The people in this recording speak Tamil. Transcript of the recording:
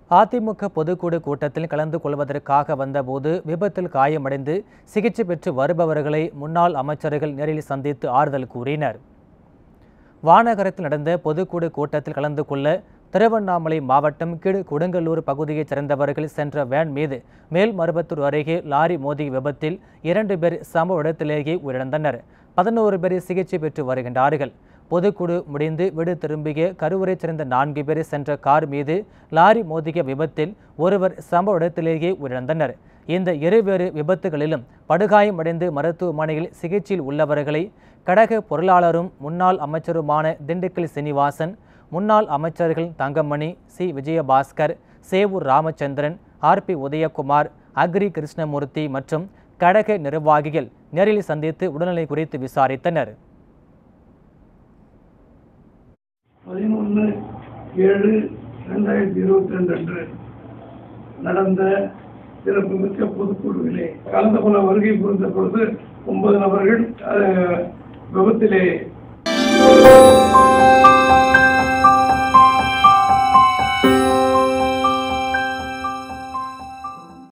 அதிமுக பொதுக்குழு கூட்டத்தில் கலந்து கொள்வதற்காக வந்தபோது விபத்தில் காயமடைந்து சிகிச்சை பெற்று வருபவர்களை முன்னாள் அமைச்சர்கள் நேரில் சந்தித்து ஆறுதல் கூறினர் வானகரத்தில் நடந்த பொதுக்குழு கூட்டத்தில் கலந்து கொள்ள திருவண்ணாமலை மாவட்டம் கீழ் கொடுங்கல்லூர் பகுதியைச் சேர்ந்தவர்கள் சென்ற வேன் மீது மேல்மருவத்தூர் அருகே லாரி மோதிய விபத்தில் இரண்டு பேர் சம்பவ இடத்திலேயே உயிரிழந்தனர் பதினோரு பேர் சிகிச்சை பெற்று வருகின்றார்கள் பொதுக்குழு முடிந்து வீடு திரும்பிய கருவறைச் சேர்ந்த நான்கு பேர் சென்ற கார் மீது லாரி மோதிய விபத்தில் ஒருவர் சம்பவ இடத்திலேயே உயிரிழந்தனர் இந்த இருவேறு விபத்துகளிலும் படுகாயமடைந்து மருத்துவமனையில் சிகிச்சையில் உள்ளவர்களை கடக பொருளாளரும் முன்னாள் அமைச்சருமான திண்டுக்கல் சீனிவாசன் முன்னாள் அமைச்சர்கள் தங்கமணி சி விஜயபாஸ்கர் சேவூர் ராமச்சந்திரன் ஆர்பி உதயகுமார் அக்ரி கிருஷ்ணமூர்த்தி மற்றும் கடக நிர்வாகிகள் நேரில் சந்தித்து உடல்நிலை குறித்து விசாரித்தனர் பதினொன்று ஏழு ரெண்டாயிரத்தி இருபத்தி ரெண்டு அன்று நடந்த சிறப்புமிக்க பொதுக்குழுவிலே கலந்து கொள்ள வருகை புரிந்த பொழுது ஒன்பது நபர்கள் அஹ், விபத்திலே